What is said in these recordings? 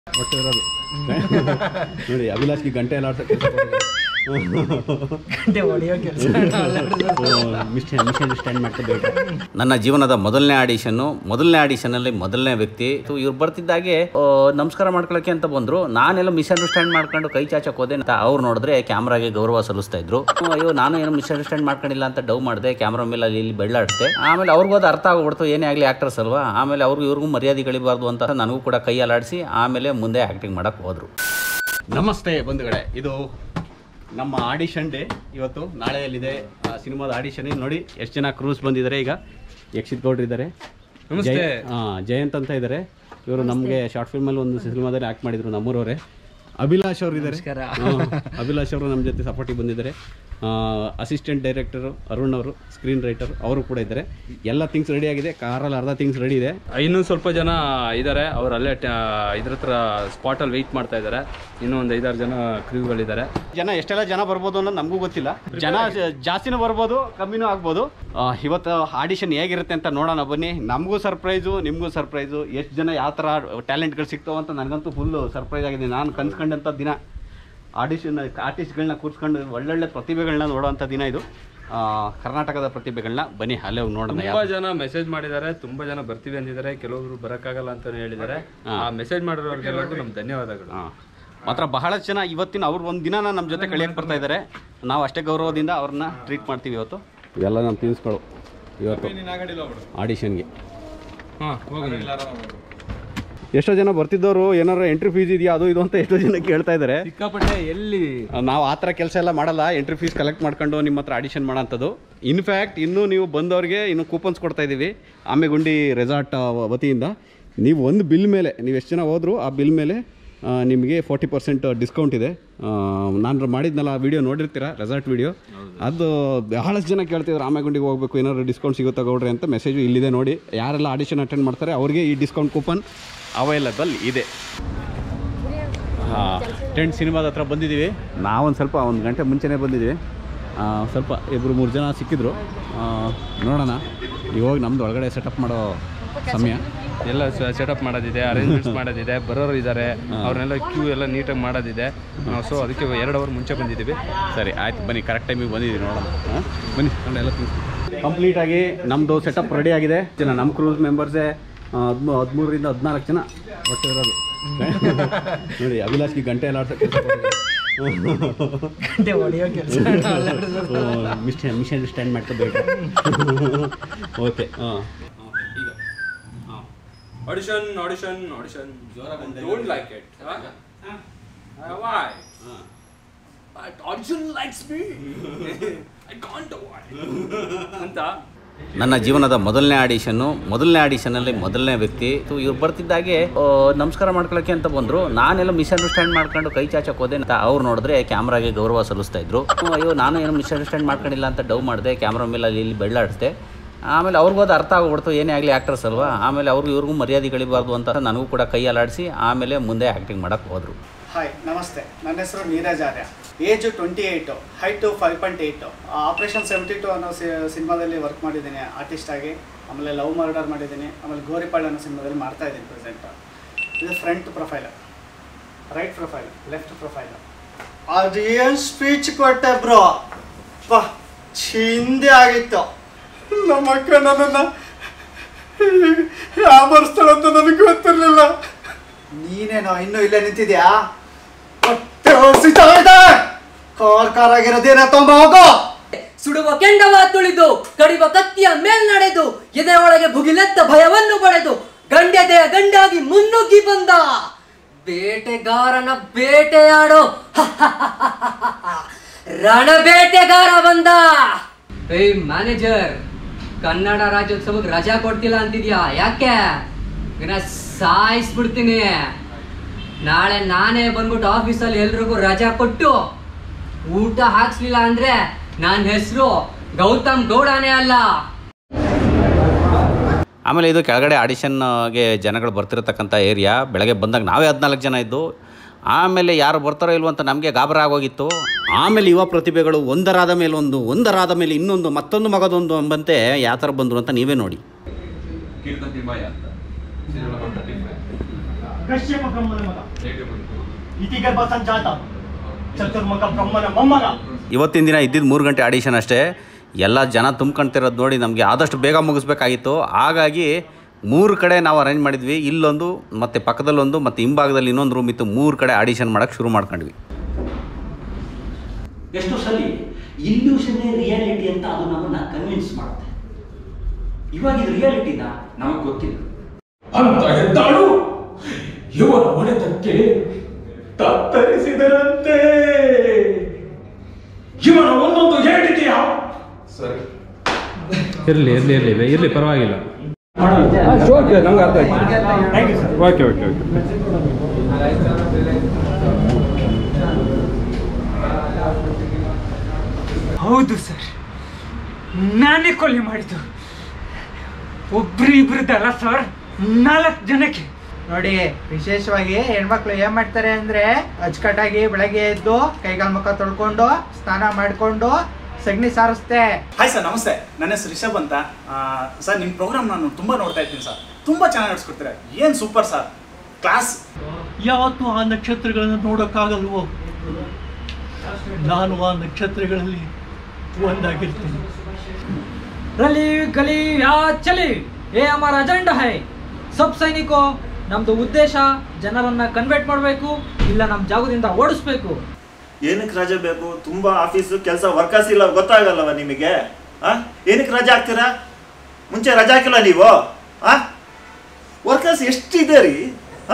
ಒಟ್ಟು ಇರೋದು ನೋಡಿ ಅಭಿಲಾಷ್ಗೆ ಗಂಟೆ ಎಲ್ಲ ಆಡ್ಸೋ ಕೆಲಸ ಗಂಟೆ ಹೊಡೆಯೋ ಕೆಲಸ ಮಿಸ್ಟೇಕ್ ಮಿಸ್ಅಂಡರ್ಸ್ಟ್ಯಾಂಡ್ ಮಾಡ್ಕೋಬೇಡ ನನ್ನ ಜೀವನದ ಮೊದಲನೇ ಆಡಿಷನ್ನು ಮೊದಲನೇ ಆಡಿಷನಲ್ಲಿ ಮೊದಲನೇ ವ್ಯಕ್ತಿ ಸೊ ಇವ್ರು ಬರ್ತಿದ್ದಾಗೆ ಆ, ನಮಸ್ಕಾರ ಮಾಡ್ಕೊಳಕ್ಕೆ ಅಂತ ಬಂದ್ರು ನಾನೆಲ್ಲ ಮಿಸ್ಅಂಡರ್ಸ್ಟ್ಯಾಂಡ್ ಮಾಡ್ಕೊಂಡು ಕೈ ಚಾಚಕ್ ಹೋದೆ ಅಂತ ಅವ್ರು ನೋಡಿದ್ರೆ ಕ್ಯಾಮ್ರಾಗೆ ಗೌರವ ಸಲ್ಲಿಸ್ತಾ ಇದ್ರು ಅಯ್ಯೋ ನಾನು ಏನೋ ಮಿಸ್ಅಂಡರ್ಸ್ಟ್ಯಾಂಡ್ ಮಾಡ್ಕೊಂಡಿಲ್ಲ ಅಂತ ಡವ್ ಮಾಡಿದೆ ಕ್ಯಾಮ್ರಾ ಮೇಲೆ ಅಲ್ಲಿ ಇಲ್ಲಿ ಬೆಳ್ಳಾಡಿದೆ ಆಮೇಲೆ ಅವ್ರಿಗೂ ಅದು ಅರ್ಥ ಆಗ್ಬಿಡ್ತು ಏನೇ ಆಗಲಿ ಆಕ್ಟರ್ಸ್ ಅಲ್ವಾ ಆಮೇಲೆ ಅವ್ರಿಗೂ ಇವ್ರಿಗೂ ಮರ್ಯಾದೆ ಗಳಿಬಾರ್ದು ಅಂತ ನನಗೂ ಕೂಡ ಕೈ ಅಲಾಡಿಸಿ ಆಮೇಲೆ ಮುಂದೆ ಆ್ಯಕ್ಟಿಂಗ್ ಮಾಡಕ್ಕೆ ಹೋದ್ರು ನಮಸ್ತೆ ಬಂಧುಗಳೇ ಇದು ನಮ್ಮ ಆಡಿಷನ್ ಡೇ ಇವತ್ತು ನಾಳೆಯಲ್ಲಿದೆ ಆ ಸಿನಿಮಾದ ಆಡಿಷನ್ ನೋಡಿ ಎಷ್ಟು ಜನ ಕ್ರೂಸ್ ಬಂದಿದ್ದಾರೆ ಈಗ ಯಕ್ಷಿತ್ ಗೌಡ್ರು ಇದ್ದಾರೆ ನಮಸ್ತೆ. ಹಾಂ ಜಯಂತ್ ಅಂತ ಇದ್ದಾರೆ ಇವರು ನಮಗೆ ಶಾರ್ಟ್ ಫಿಲ್ಮಲ್ಲಿ ಒಂದು ಸಿನಿಮಾದಲ್ಲಿ ಆ್ಯಕ್ಟ್ ಮಾಡಿದ್ರು ನಮ್ಮೂರವರೇ ಅಭಿಲಾಷ್ ಅವರು ಇದ್ದಾರೆ ಹ್ಮ್. ಅಭಿಲಾಷ್ ಅವರು ನಮ್ಮ ಜೊತೆ ಸಪೋರ್ಟಿಗೆ ಬಂದಿದ್ದಾರೆ ಅಸಿಸ್ಟೆಂಟ್ ಡೈರೆಕ್ಟರು ಅರುಣ್ ಅವರು ಸ್ಕ್ರೀನ್ ರೈಟರ್ ಅವರು ಕೂಡ ಇದ್ದಾರೆ ಎಲ್ಲ ಥಿಂಗ್ಸ್ ರೆಡಿ ಆಗಿದೆ ಕಾರಲ್ಲಿ ಅರ್ಧ ಥಿಂಗ್ಸ್ ರೆಡಿ ಇದೆ ಇನ್ನೂ ಸ್ವಲ್ಪ ಜನ ಇದ್ದಾರೆ ಅವ್ರು ಅಲ್ಲೇ ಟ- ಇದ್ರ ಹತ್ರ ಸ್ಪಾಟಲ್ಲಿ ವೆಯ್ಟ್ ಮಾಡ್ತಾ ಇದ್ದಾರೆ ಇನ್ನೂ ಒಂದು ಐದಾರು ಜನ ಕ್ರೀವ್ಗಳಿದ್ದಾರೆ ಜನ ಎಷ್ಟೆಲ್ಲ ಜನ ಬರ್ಬೋದು ಅನ್ನೋದು ನಮಗೂ ಗೊತ್ತಿಲ್ಲ ಜನ ಜ- ಜಾಸ್ತಿನೂ ಬರ್ಬೋದು ಕಮ್ಮಿನೂ ಆಗ್ಬೋದು ಆ, ಇವತ್ತು ಆಡಿಷನ್ ಹೇಗಿರುತ್ತೆ ಅಂತ ನೋಡೋಣ ಬನ್ನಿ ನಮಗೂ ಸರ್ಪ್ರೈಸು ನಿಮಗೂ ಸರ್ಪ್ರೈಸು ಎಷ್ಟು ಜನ ಯಾವ ಥರ ಟ್ಯಾಲೆಂಟ್ಗಳು ಸಿಗ್ತಾವ ಅಂತ ನನಗಂತೂ ಫುಲ್ಲು ಸರ್ಪ್ರೈಸ್ ಆಗಿದೆ ನಾನು ಕನ್ಸ್ಕೊಂಡಂಥ ದಿನ ಆಡಿಷನ್ ಆರ್ಟಿಸ್ಟ್ಗಳನ್ನ ಕೂರಿಸ್ಕೊಂಡು ಒಳ್ಳೊಳ್ಳೆ ಪ್ರತಿಭೆಗಳನ್ನ ನೋಡೋವಂಥ ದಿನ ಇದು ಆ, ಕರ್ನಾಟಕದ ಪ್ರತಿಭೆಗಳನ್ನ ಬನ್ನಿ ಅಲ್ಲೇ ಹೋಗಿ ನೋಡೋಣ ತುಂಬಾ ಜನ ಮೆಸೇಜ್ ಮಾಡಿದ್ದಾರೆ ತುಂಬಾ ಜನ ಬರ್ತೀವಿ ಅಂದಿದ್ದಾರೆ ಕೆಲವರು ಬರಕ್ಕಾಗಲ್ಲ ಅಂತ ಹೇಳಿದ್ದಾರೆ ಆ ಮೆಸೇಜ್ ಮಾಡಿರೋರಿಗೆಲ್ಲರಿಗೂ ನಮ್ಮ ಧನ್ಯವಾದಗಳು ಹಾಂ ಮಾತ್ರ ಬಹಳಷ್ಟು ಜನ ಇವತ್ತಿನ ಅವ್ರು ಒಂದು ದಿನ ನಮ್ಮ ಜೊತೆ ಕಳಿಯಕ್ಕೆ ಬರ್ತಾ ಇದ್ದಾರೆ ನಾವು ಅಷ್ಟೇ ಗೌರವದಿಂದ ಅವ್ರನ್ನ ಟ್ರೀಟ್ ಮಾಡ್ತೀವಿ ಇವತ್ತು ಇವೆಲ್ಲ ನಮ್ಮ ತಿನ್ಸ್ಗಳು ಇವತ್ತು ಆಡಿಷನ್ಗೆ ಹಾಂ ಹೋಗಿ ಎಷ್ಟೋ ಜನ ಬರ್ತಿದ್ದವರು ಏನಾರು ಎಂಟ್ರಿ ಫೀಸ್ ಇದೆಯಾ ಅದು ಇದು ಅಂತ ಎಷ್ಟೋ ಜನ ಕೇಳ್ತಾ ಇದ್ದಾರೆ ಸಿಕ್ಕಾಪಟ್ಟೆ ಎಲ್ಲಿ ನಾವು ಆ ಥರ ಕೆಲಸ ಎಲ್ಲ ಮಾಡಲ್ಲ ಎಂಟ್ರಿ ಫೀಸ್ ಕಲೆಕ್ಟ್ ಮಾಡ್ಕೊಂಡು ನಿಮ್ಮ ಹತ್ರ ಆಡಿಷನ್ ಮಾಡೋಂಥದ್ದು ಇನ್ಫ್ಯಾಕ್ಟ್ ಇನ್ನೂ ನೀವು ಬಂದವ್ರಿಗೆ ಇನ್ನು ಕೂಪನ್ಸ್ ಕೊಡ್ತಾ ಇದ್ದೀವಿ ಆಮೆಗುಂಡಿ ರೆಸಾರ್ಟ್ ವತಿಯಿಂದ ನೀವು ಒಂದು ಬಿಲ್ ಮೇಲೆ ನೀವು ಎಷ್ಟು ಜನ ಹೋದ್ರು ಆ ಬಿಲ್ ಮೇಲೆ ಆ, ನಿಮಗೆ ಫೋರ್ಟಿ ಪರ್ಸೆಂಟ್ ಡಿಸ್ಕೌಂಟ್ ಇದೆ ನಾನು ಮಾಡಿದ್ನಲ್ಲ ಆ ವಿಡಿಯೋ ನೋಡಿರ್ತೀರಾ ರೆಸಾರ್ಟ್ ವಿಡಿಯೋ ಅದು ಬಹಳಷ್ಟು ಜನ ಕೇಳ್ತಿದ್ರು ಆಮೆಗುಂಡಿಗೆ ಹೋಗಬೇಕು ಏನಾದ್ರು ಡಿಸ್ಕೌಂಟ್ ಸಿಗುತ್ತಾ ಗೌಡ್ರಿ ಅಂತ ಮೆಸೇಜು ಇಲ್ಲಿದೆ ನೋಡಿ ಯಾರೆಲ್ಲ ಆಡಿಷನ್ ಅಟೆಂಡ್ ಮಾಡ್ತಾರೆ ಅವ್ರಿಗೆ ಈ ಡಿಸ್ಕೌಂಟ್ ಕೂಪನ್ ಅವೈಲಬಲ್ ಇದೆ ಟೆಂಟ್ ಸಿನಿಮಾದ ಹತ್ರ ಬಂದಿದ್ದೀವಿ ನಾವೊಂದು ಸ್ವಲ್ಪ ಒಂದು ಗಂಟೆ ಮುಂಚೆನೇ ಬಂದಿದ್ದೀವಿ ಆ, ಸ್ವಲ್ಪ ಇಬ್ಬರು ಮೂರು ಜನ ಸಿಕ್ಕಿದ್ರು ಆ, ನೋಡೋಣ ಇವಾಗ ನಮ್ದು ಒಳಗಡೆ ಸೆಟಪ್ ಮಾಡೋ ಸಮಯ ಎಲ್ಲ ಸೆಟಪ್ ಮಾಡೋದಿದೆ ಅರೇಂಜ್ಮೆಂಟ್ಸ್ ಮಾಡೋದಿದೆ ಬರೋರು ಇದ್ದಾರೆ ಅವ್ರನ್ನೆಲ್ಲ ಕ್ಯೂ ಎಲ್ಲ ನೀಟಾಗಿ ಮಾಡೋದಿದೆ ಸೊ ಅದಕ್ಕೆ ಎರಡು ಅವರ್ ಮುಂಚೆ ಬಂದಿದ್ದೀವಿ ಸರಿ ಆಯ್ತು ಬನ್ನಿ ಕರೆಕ್ಟ್ ಟೈಮಿಗೆ ಬಂದಿದ್ದೀವಿ ನೋಡೋಣ ಹಾಂ ಬನ್ನಿ ನೋಡಿ ಎಲ್ಲ ಕಂಪ್ಲೀಟಾಗಿ ನಮ್ಮದು ಸೆಟಪ್ ರೆಡಿ ಆಗಿದೆ ಜನ ನಮ್ಮ ಕ್ರೂಸ್ ಮೆಂಬರ್ಸೇ ಹದಿಮೂ ಹದಿಮೂರರಿಂದ ಹದಿನಾಲ್ಕು ಜನ ಒಟ್ಟು ಇರೋದು ನೋಡಿ ಅಭಿಲಾಷ್ಗೆ ಗಂಟೆ ಎಲ್ಲ ಆಡ್ಸೋ ಕೆಲಸ ಗಂಟೆ ಹೊಡೆಯೋ ಕೆಲಸ ಮಿಸ್ಟೇ ಮಿಸ್ಅಂಡರ್ಸ್ಟ್ಯಾಂಡ್ ಮಾಡ್ಕೋಬೇಡ ಓಕೆ ಹಾಂ audition audition audition don't like it why but audition likes me I can't ಅಂತ ನನ್ನ ಜೀವನದ ಮೊದಲನೇ ಆಡಿಷನ್ನು ಮೊದಲನೇ ಆಡಿಷನಲ್ಲಿ ಮೊದಲನೇ ವ್ಯಕ್ತಿ ಸೊ ಇವ್ರು ಬರ್ತಿದ್ದಾಗೆ ಆ, ನಮಸ್ಕಾರ ಮಾಡ್ಕೊಳಕ್ಕೆ ಅಂತ ಬಂದ್ರು ನಾನೆಲ್ಲ ಮಿಸ್ಅಂಡರ್ಸ್ಟ್ಯಾಂಡ್ ಮಾಡ್ಕೊಂಡು ಕೈ ಚಾಚಕ್ ಹೋದೆ ಅಂತ ಅವ್ರು ನೋಡಿದ್ರೆ ಕ್ಯಾಮ್ರಾಗೆ ಗೌರವ ಸಲ್ಲಿಸ್ತಾ ಇದ್ರು ಅಯ್ಯೋ ನಾನು ಏನೋ ಮಿಸ್ಅಂಡರ್ಸ್ಟ್ಯಾಂಡ್ ಮಾಡ್ಕೊಂಡಿಲ್ಲ ಅಂತ ಡವ್ ಮಾಡಿದೆ ಕ್ಯಾಮ್ರಾ ಮೇಲೆ ಅಲ್ಲಿ ಇಲ್ಲಿ ಬೆಳ್ಳಾಡಿದೆ ಆಮೇಲೆ ಅವ್ರಿಗೂ ಅದು ಅರ್ಥ ಆಗ್ಬಿಡ್ತು ಏನೇ ಆಗಲಿ ಆ್ಯಕ್ಟರ್ಸ್ ಅಲ್ವಾ ಆಮೇಲೆ ಅವ್ರಿಗೂ ಇವ್ರಿಗೂ ಮರ್ಯಾದೆ ಗಳಿಬಾರ್ದು ಅಂತ ನನಗೂ ಕೂಡ ಕೈ ಅಲಾಡಿಸಿ ಆಮೇಲೆ ಮುಂದೆ ಆ್ಯಕ್ಟಿಂಗ್ ಮಾಡಕ್ಕೆ ಹೋದರು ಹಾಯ್ ನಮಸ್ತೆ ನನ್ನ ಹೆಸರು Neeraj Arya age twenty eight height five point eight operation seventy two ಅನ್ನೋ ಸಿನಿಮಾದಲ್ಲಿ ವರ್ಕ್ ಮಾಡಿದ್ದೀನಿ ಆರ್ಟಿಸ್ಟ್ ಆಗಿ ಆಮೇಲೆ ಲವ್ ಮರ್ಡರ್ ಮಾಡಿದ್ದೀನಿ ಆಮೇಲೆ ಗೋರಿಪಾಳ್ ಅನ್ನೋ ಸಿನಿಮಾದಲ್ಲಿ ಮಾಡ್ತಾ ಇದ್ದೀನಿ ಪ್ರೆಸೆಂಟ್ ಇದು front profile right profile left profile ಅದು ಏನು ಸ್ಪೀಚ್ ಕೊಟ್ಟೆ ಬ್ರೋ ಪಾ ಚಿಂದೆ ಆಗಿತ್ತು ನಮ್ಮ ಅಕ್ಕ ನನ್ನನ್ನು ಯಾಮರ್ಸ್ತಾಳೆ ಅಂತ ನನಗೆ ಗೊತ್ತಿರಲಿಲ್ಲ ನೀನೇನೋ ಇನ್ನೂ ಇಲ್ಲೇ ನಿಂತಿದ್ಯಾ ಹೊಟ್ಟೆ ಹಸಿತಾ ಇದೆ ಕಾರ್ ಕಾರ್ ಆಗಿರೋದೇನ ತಮ್ಮ ಹೋಗೋ ಸುಡುವ ಕೆಂಡವ ತುಳಿದು ಕಡಿವ ಕತ್ತಿಯ ಮೇಲ್ ನಡೆದು ಎದೆ ಒಳಗೆ ಭುಗಿಲೆತ್ತ ಭಯವನ್ನು ಪಡೆದು ಗಂಡೆದೆಯ ಗಂಡಾಗಿ ಮುನ್ನುಗ್ಗಿ ಬಂದ ಬೇಟೆಗಾರನ ಬೇಟೆಯಾಡೋ ರಣ ಬೇಟೆಗಾರ ಬಂದ ಏಯ್ ಮ್ಯಾನೇಜರ್ ಕನ್ನಡ ರಾಜ್ಯೋತ್ಸವಕ್ಕೆ ರಜಾ ಕೊಡ್ತಿಲ್ಲ ಅಂತಿದ್ಯಾ ಯಾಕೆ ಇನ್ನ ಸಾಯಿಸ್ಬಿಡ್ತೀನಿ ನಾಳೆ ನಾನೇ ಬಂದ್ಬಿಟ್ಟು ಆಫೀಸಲ್ಲಿ ಎಲ್ರಿಗೂ ರಜಾ ಕೊಟ್ಟು ಊಟ ಹಾಕ್ಸ್ಲಿಲ್ಲ ಅಂದ್ರೆ ನನ್ನ ಹೆಸರು ಗೌತಮ್ ಗೌಡನೇ ಅಲ್ಲ ಆಮೇಲೆ ಇದು ಕೆಳಗಡೆ ಆಡಿಷನ್ಗೆ ಜನಗಳು ಬರ್ತಿರತಕ್ಕಂಥ ಏರಿಯಾ ಬೆಳಗ್ಗೆ ಬಂದಾಗ ನಾವೇ ಹದಿನಾಲ್ಕು ಜನ ಇದ್ದು ಆಮೇಲೆ ಯಾರು ಬರ್ತಾರೋ ಇಲ್ವೋ ಅಂತ ನಮಗೆ ಗಾಬರ ಆಗೋಗಿತ್ತು ಆಮೇಲೆ ಯುವ ಪ್ರತಿಭೆಗಳು ಒಂದರಾದ ಮೇಲೆ ಒಂದು ಒಂದರಾದ ಮೇಲೆ ಇನ್ನೊಂದು ಮತ್ತೊಂದು ಮಗದೊಂದು ಎಂಬಂತೆ ಯಾವ ಥರ ಬಂದರು ಅಂತ ನೀವೇ ನೋಡಿ ಕಶ್ಯಪ ಬ್ರಹ್ಮನ ಮಗ ಇತಿಗರ್ಭ ಸಂಜಾತ ಚತುರ್ಮುಖ ಬ್ರಹ್ಮನ ಮೊಮ್ಮಗ ಇವತ್ತಿನ ದಿನ ಇದ್ದಿದ್ದು ಮೂರು ಗಂಟೆ ಆಡಿಷನ್ ಅಷ್ಟೇ ಎಲ್ಲ ಜನ ತುಂಬ್ಕೊಂತಿರೋದು ನೋಡಿ ನಮಗೆ ಆದಷ್ಟು ಬೇಗ ಮುಗಿಸ್ಬೇಕಾಗಿತ್ತು ಹಾಗಾಗಿ ಮೂರು ಕಡೆ ನಾವು ಅರೇಂಜ್ ಮಾಡಿದ್ವಿ ಇಲ್ಲೊಂದು ಮತ್ತು ಪಕ್ಕದಲ್ಲೊಂದು ಮತ್ತು ಹಿಂಭಾಗದಲ್ಲಿ ಇನ್ನೊಂದು ರೂಮ್ ಇತ್ತು ಮೂರು ಕಡೆ ಆಡಿಷನ್ ಮಾಡೋಕ್ಕೆ ಶುರು ಮಾಡ್ಕೊಂಡ್ವಿ ಎಷ್ಟೋ ಸಲ ಇಲ್ಯೂಷನ್ನೇ ರಿಯಾಲಿಟಿ ಅಂತ ಅದು ನಮ್ಮನ್ನ ಕನ್ವಿನ್ಸ್ ಮಾಡುತ್ತೆ ಇವಾಗ ಇದು ರಿಯಾಲಿಟಿನ ನಮಗೆ ಗೊತ್ತಿಲ್ಲ ಅಂತ ಹೆದ್ದಾಳು ಇವನ ಹೊಡೆತಕ್ಕೆ ತತ್ತರಿಸಿದರಂತೆ ಇವನ ಒಂದೊಂದು ಹೇಳಿಕೆಯ ಸರಿ ಇರಲಿ ಇರಲಿ ಇರಲಿ ಇರಲಿ ಪರವಾಗಿಲ್ಲ ಓಕೆ ನಮ್ಗೆ ಅರ್ಥ ಆಯ್ತು ಓಕೆ ಓಕೆ ಓಕೆ ಹೌದು ಸರ್ ನಾನೇ ಕೊಲೆ ಮಾಡಿದ್ದು ಒಬ್ರು ಇಬ್ರದಲ್ಲ ಸರ್ ನಾಲ್ಕು ಜನಕ್ಕೆ ನೋಡಿ ವಿಶೇಷವಾಗಿ ಹೆಣ್ಮಕ್ಳು ಏನ್ ಮಾಡ್ತಾರೆ ಅಂದ್ರೆ ಅಚ್ಚುಕಟ್ಟಾಗಿ ಬೆಳಗ್ಗೆ ಎದ್ದು ಕೈಗಾಲ್ ಮುಖ ತೊಳ್ಕೊಂಡು ಸ್ನಾನ ಮಾಡ್ಕೊಂಡು ಸಗಣಿ ಸಾರಿಸ್ತೆ ಹಾಯ್ ಸರ್ ನಮಸ್ತೆ ನನ್ನ ಹೆಸರು ರಿಷಬ್ ಅಂತ ಆ, ಸರ್ ನಿಮ್ಮ ಪ್ರೋಗ್ರಾಮ್ ನಾನು ತುಂಬ ನೋಡ್ತಾ ಇದ್ದೀನಿ ಸರ್ ತುಂಬ ಚೆನ್ನಾಗಿ ನಡೆಸ್ಕೊಡ್ತೀರಾ ಏನು ಸೂಪರ್ ಸರ್ ಕ್ಲಾಸ್ ಯಾವತ್ತೂ ಆ ನಕ್ಷತ್ರಗಳನ್ನು ನೋಡೋಕ್ಕಾಗಲ್ವೋ ನಾನು ಆ ನಕ್ಷತ್ರಗಳಲ್ಲಿ ಒಂದಾಗಿರ್ತೀನಿ ರಲಿ ಗಲಿ ಯಾ ಚಲಿ ಏ ಅಮರ ಅಜೆಂಡಾ ಹೈ ಸಬ್ ಸೈನಿಕೋ ನಮ್ದು ಉದ್ದೇಶ ಜನರನ್ನ ಕನ್ವರ್ಟ್ ಮಾಡಬೇಕು ಇಲ್ಲ ನಮ್ಮ ಜಾಗದಿಂದ ಓಡಿಸ್ಬೇಕು ಏನಕ್ಕೆ ರಜೆ ಬೇಕು ತುಂಬಾ ಆಫೀಸು ಕೆಲಸ ವರ್ಕರ್ಸ್ ಇಲ್ಲ ಗೊತ್ತಾಗಲ್ಲವ ನಿಮಗೆ ಆ ಏನಕ್ಕೆ ರಜೆ ಹಾಕ್ತೀರಾ ಮುಂಚೆ ರಜೆ ಹಾಕಿಲ್ಲ ನೀವು ಆ ವರ್ಕರ್ಸ್ ಎಷ್ಟಿದೆ ರೀ ಆ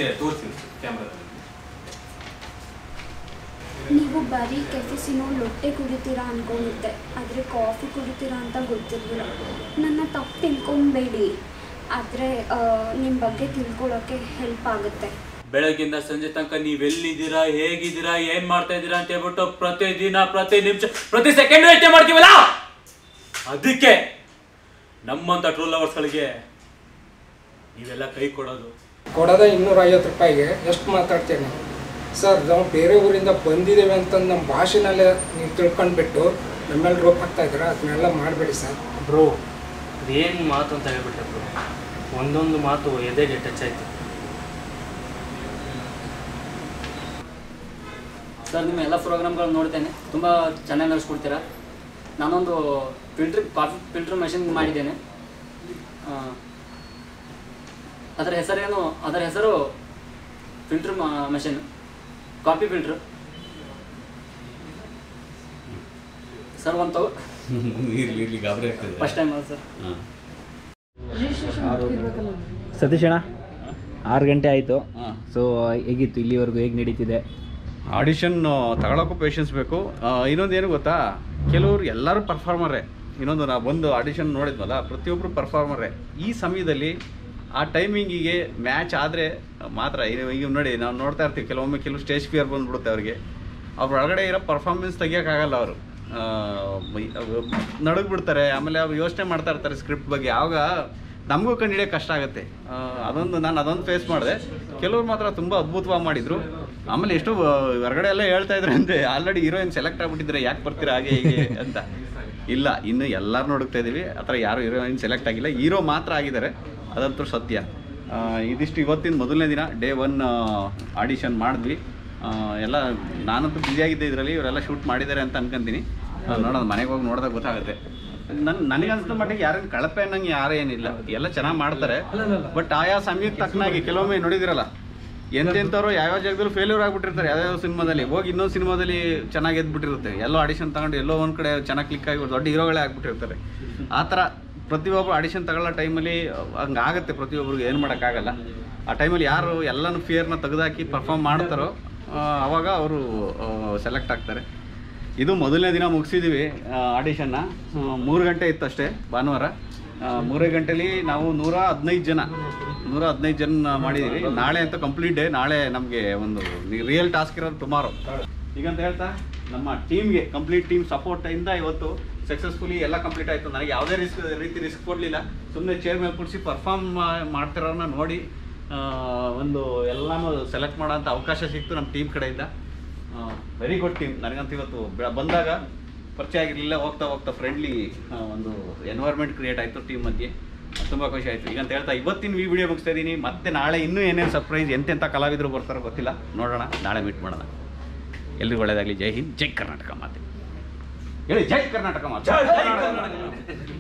ನೀವು ಬರೀ ಕೆಫಿಸಿನೋ ಲೊಟ್ಟೆ ಕುಡಿತೀರಾ ಅನ್ಕೊಂಡಿದ್ದೆ ಆದರೆ ಕಾಫಿ ಕುಡಿತೀರಾ ಅಂತ ಗೊತ್ತಿರಲಿಲ್ಲ ನನ್ನ ತಪ್ಪು ತಿಳ್ಕೊಬೇಡಿ ಆದರೆ ನಿಮ್ಮ ಬಗ್ಗೆ ತಿಳ್ಕೊಳ್ಳೋಕ್ಕೆ ಹೆಲ್ಪ್ ಆಗುತ್ತೆ ಬೆಳಗಿಂದ ಸಂಜೆ ತನಕ ನೀವೆಲ್ಲಿದ್ದೀರಾ ಹೇಗಿದ್ದೀರಾ ಏನ್ ಮಾಡ್ತಾ ಇದ್ದೀರಾ ಅಂತ ಹೇಳ್ಬಿಟ್ಟು ಪ್ರತಿದಿನ ಪ್ರತಿ ನಿಮಿಷ ಪ್ರತಿ ಸೆಕೆಂಡ್ ಯೋಚನೆ ಮಾಡ್ತೀವಲ್ಲ ಅದಕ್ಕೆ ನಮ್ಮಂತ ಟ್ರೂ ಲವರ್ಸ್ಗಳಿಗೆ ನೀವೆಲ್ಲ ಕೈ ಕೊಡೋದು ಕೊಡೋದ ಇನ್ನೂರ ಐವತ್ತು ರೂಪಾಯಿಗೆ ಎಷ್ಟು ಮಾತಾಡ್ತೇನೆ ಸರ್ ನಾವು ಬೇರೆ ಊರಿಂದ ಬಂದಿದ್ದೇವೆ ಅಂತಂದು ನಮ್ಮ ಭಾಷೆನಲ್ಲೇ ನೀವು ತಿಳ್ಕೊಂಡ್ಬಿಟ್ಟು ನಮ್ಮೆಲ್ಲ ರೋಪ್ ಹಾಕ್ತಾ ಇದ್ದೀರಾ ಅದನ್ನೆಲ್ಲ ಮಾಡಬೇಡಿ ಸರ್ ಬ್ರೋ ಅದೇನು ಮಾತು ಅಂತ ಹೇಳ್ಬಿಟ್ಟೆ ಬ್ರೋ ಒಂದೊಂದು ಮಾತು ಎದೆಗೆ ಟಚ್ ಆಯ್ತು ಸರ್ ನಿಮ್ಮ ಎಲ್ಲ ಪ್ರೋಗ್ರಾಮ್ಗಳು ನೋಡ್ತೇನೆ ತುಂಬ ಚೆನ್ನಾಗಿ ನಡೆಸ್ಕೊಡ್ತೀರಾ ನಾನೊಂದು ಫಿಲ್ಟ್ರ್ ಕಾಫಿ ಫಿಲ್ಟ್ರ್ ಮೆಷಿನ್ ಮಾಡಿದ್ದೇನೆ ಆ, ಅದರ ಹೆಸರೇನು ಅದರ ಹೆಸರು filter machine coffee filter sir ಒಂದು ತಗೋ ಇರ್ಲಿ ಇರ್ಲಿ ಗಾಬರಿ ಆಗ್ತದೆ ಫಸ್ಟ್ ಟೈಮ್ ಸರ್ ಸತೀಶ್ ಅಣ್ಣ ಆರು ಗಂಟೆ ಆಯಿತು ಸೊ ಹೇಗಿತ್ತು ಇಲ್ಲಿವರೆಗೂ ಹೇಗೆ ನಡೀತಿದೆ ಆಡಿಷನ್ ತಗೊಳಕ್ಕೂ ಪೇಷನ್ಸ್ ಬೇಕು ಇನ್ನೊಂದು ಏನು ಗೊತ್ತಾ ಕೆಲವರು ಎಲ್ಲರೂ ಪರ್ಫಾರ್ಮರೇ ಇನ್ನೊಂದು ನಾವು ಬಂದು ಆಡಿಷನ್ ನೋಡಿದ್ವಲ್ಲ ಪ್ರತಿಯೊಬ್ಬರು ಪರ್ಫಾರ್ಮರೇ ಈ ಸಮಯದಲ್ಲಿ ಆ ಟೈಮಿಂಗಿಗೆ ಮ್ಯಾಚ್ ಆದರೆ ಮಾತ್ರ ಈಗ ಈಗ ನೋಡಿ ನಾವು ನೋಡ್ತಾ ಇರ್ತೀವಿ ಕೆಲವೊಮ್ಮೆ ಕೆಲವು ಸ್ಟೇಜ್ ಫಿಯರ್ ಬಂದ್ಬಿಡುತ್ತೆ ಅವ್ರಿಗೆ ಅವ್ರ ಒಳಗಡೆ ಇರೋ ಪರ್ಫಾರ್ಮೆನ್ಸ್ ತೆಗಿಯೋಕ್ಕಾಗಲ್ಲ ಅವರು ನಡುಗ್ ಬಿಡ್ತಾರೆ ಆಮೇಲೆ ಅವ್ರು ಯೋಚನೆ ಮಾಡ್ತಾ ಇರ್ತಾರೆ ಸ್ಕ್ರಿಪ್ಟ್ ಬಗ್ಗೆ ಆವಾಗ ನಮಗೂ ಕಂಡುಹಿಡಿಯೋಕೆ ಕಷ್ಟ ಆಗುತ್ತೆ ಆ, ಅದೊಂದು ನಾನು ಅದೊಂದು ಫೇಸ್ ಮಾಡಿದೆ ಕೆಲವ್ರು ಮಾತ್ರ ತುಂಬ ಅದ್ಭುತವಾಗಿ ಮಾಡಿದರು ಆಮೇಲೆ ಎಷ್ಟು ಆ, ಹೊರಗಡೆ ಎಲ್ಲ ಹೇಳ್ತಾ ಇದ್ರೆ ಅಂದರೆ ಆಲ್ರೆಡಿ ಹೀರೋಯಿನ್ ಸೆಲೆಕ್ಟ್ ಆಗ್ಬಿಟ್ಟಿದ್ರೆ ಯಾಕೆ ಬರ್ತೀರಾ ಹಾಗೆ ಹೀಗೆ ಅಂತ ಇಲ್ಲ ಇನ್ನು ಎಲ್ಲರೂ ನೋಡುತ್ತಾ ಇದ್ದೀವಿ ಆ ಥರ ಯಾರು ಹೀರೋಯಿನ್ ಸೆಲೆಕ್ಟ್ ಆಗಿಲ್ಲ ಹೀರೋ ಮಾತ್ರ ಆಗಿದ್ದಾರೆ ಅದಂತೂ ಸತ್ಯ ಆ, ಇದಿಷ್ಟು ಇವತ್ತಿನ ಮೊದಲನೇ ದಿನ ಡೇ ಒನ್ ಆಡಿಷನ್ ಮಾಡಿದ್ವಿ ಆ, ಎಲ್ಲ ನಾನಂತೂ ಬ್ಯುಸಿಯಾಗಿದ್ದೆ ಇದರಲ್ಲಿ ಇವರೆಲ್ಲ ಶೂಟ್ ಮಾಡಿದ್ದಾರೆ ಅಂತ ಅನ್ಕೊಂತೀನಿ ಆ, ನೋಡೋಣ ಮನೆಗೆ ಹೋಗಿ ನೋಡಿದಾಗ ಗೊತ್ತಾಗುತ್ತೆ ನನ್ ನನಗೆ ಅನ್ಸಿದ ಮಟ್ಟಿಗೆ ಯಾರೇನು ಕಳಪೆ ಅನ್ನಂಗೆ ಯಾರೇ ಏನಿಲ್ಲ ಎಲ್ಲ ಚೆನ್ನಾಗಿ ಮಾಡ್ತಾರೆ ಬಟ್ ಆಯಾ ಸಮಯಕ್ಕೆ ತಕ್ಕನಾಗಿ ಕೆಲವೊಮ್ಮೆ ನೋಡಿದಿರಲ್ಲ ಎಂತೆಂಥವ್ರು ಯಾವ್ಯಾವ ಜಾಗದಲ್ಲಿ ಫೇಲ್ಯೂರ್ ಆಗ್ಬಿಟ್ಟಿರ್ತಾರೆ ಯಾವ್ಯಾವ ಸಿನಿಮಾದಲ್ಲಿ ಹೋಗಿ ಇನ್ನೊಂದು ಸಿನಿಮಾದಲ್ಲಿ ಚೆನ್ನಾಗಿ ಎದ್ಬಿಟ್ಟಿರುತ್ತೆ ಎಲ್ಲೋ ಆಡಿಷನ್ ತಗೊಂಡು ಎಲ್ಲೋ ಒಂದು ಕಡೆ ಚೆನ್ನಾಗಿ ಕ್ಲಿಕ್ ಆಗಿ ದೊಡ್ಡ ಹೀರೋಗಳೇ ಆಗ್ಬಿಟ್ಟಿರ್ತಾರೆ ಆ ಥರ ಪ್ರತಿಯೊಬ್ಬರು ಆಡಿಷನ್ ತಗೊಳ್ಳೋ ಟೈಮಲ್ಲಿ ಹಂಗಾಗುತ್ತೆ ಪ್ರತಿಯೊಬ್ಬರಿಗೆ ಏನು ಮಾಡೋಕ್ಕಾಗಲ್ಲ ಆ ಟೈಮಲ್ಲಿ ಯಾರು ಎಲ್ಲನೂ ಫಿಯರ್ನ ತೆಗೆದಾಕಿ ಪರ್ಫಾರ್ಮ್ ಮಾಡ್ತಾರೋ ಆ, ಅವಾಗ ಅವರು ಸೆಲೆಕ್ಟ್ ಆಗ್ತಾರೆ ಇದು ಮೊದಲನೇ ದಿನ ಮುಗಿಸಿದ್ದೀವಿ ಆಡಿಷನ್ನ ಮೂರು ಗಂಟೆ ಇತ್ತು ಅಷ್ಟೇ ಭಾನುವಾರ ಆ, ಮೂರೇ ಗಂಟೆಲಿ ನಾವು ನೂರ ಹದಿನೈದು ಜನ ನೂರ ಹದಿನೈದು ಜನ ಮಾಡಿದ್ದೀವಿ ನಾಳೆ ಅಂತ ಕಂಪ್ಲೀಟ್ ಡೇ ನಾಳೆ ನಮಗೆ ಒಂದು ರಿಯಲ್ ಟಾಸ್ಕ್ ಇರೋದು ಟುಮಾರೋ ಈಗಂತ ಹೇಳ್ತಾ ನಮ್ಮ ಟೀಮ್ಗೆ ಕಂಪ್ಲೀಟ್ ಟೀಮ್ ಸಪೋರ್ಟಿಂದ ಇವತ್ತು ಸಕ್ಸಸ್ಫುಲಿ ಎಲ್ಲ ಕಂಪ್ಲೀಟ್ ಆಯಿತು ನನಗೆ ಯಾವುದೇ ರಿಸ್ಕ್ ರೀತಿ ರಿಸ್ಕ್ ಕೊಡಲಿಲ್ಲ ಸುಮ್ಮನೆ ಚೇರ್ ಮೇಲೆ ಕೂರಿಸಿ ಪರ್ಫಾರ್ಮ್ ಮಾಡ್ತಿರೋರನ್ನ ನೋಡಿ ಆ, ಒಂದು ಎಲ್ಲನೂ ಸೆಲೆಕ್ಟ್ ಮಾಡೋಂಥ ಅವಕಾಶ ಸಿಕ್ತು ನಮ್ಮ ಟೀಮ್ ಕಡೆಯಿಂದ ವೆರಿ ಗುಡ್ ಟೀಮ್ ನನಗಂತೂ ಇವತ್ತು ಬೆ- ಬಂದಾಗ ಪರಿಚಯ ಆಗಿರಲಿಲ್ಲ ಹೋಗ್ತಾ ಹೋಗ್ತಾ ಫ್ರೆಂಡ್ಲಿ ಒಂದು ಎನ್ವೈರ್ಮೆಂಟ್ ಕ್ರಿಯೇಟ್ ಆಯಿತು ಟೀಮ್ ಮಧ್ಯೆ ತುಂಬ ಖುಷಿ ಆಯಿತು ಈಗ ಅಂತ ಹೇಳ್ತಾ ಇವತ್ತಿನ ಈ ವಿಡಿಯೋ ಮುಗಿಸ್ತಾ ಇದ್ದೀನಿ ಮತ್ತೆ ನಾಳೆ ಇನ್ನೂ ಏನೇನು ಸರ್ಪ್ರೈಸ್ ಎಂತೆಂಥ ಕಲಾವಿದರು ಬರ್ತಾರೋ ಗೊತ್ತಿಲ್ಲ ನೋಡೋಣ ನಾಳೆ ಮೀಟ್ ಮಾಡೋಣ ಎಲ್ರಿಗೂ ಒಳ್ಳೆಯದಾಗಲಿ ಜೈ ಹಿಂದ್ ಜೈ ಕರ್ನಾಟಕ ಮಾತೆ ಹೇಳಿ ಜೈ ಕರ್ನಾಟಕ ಮಾತೆ ಜೈ ಕರ್ನಾಟಕ.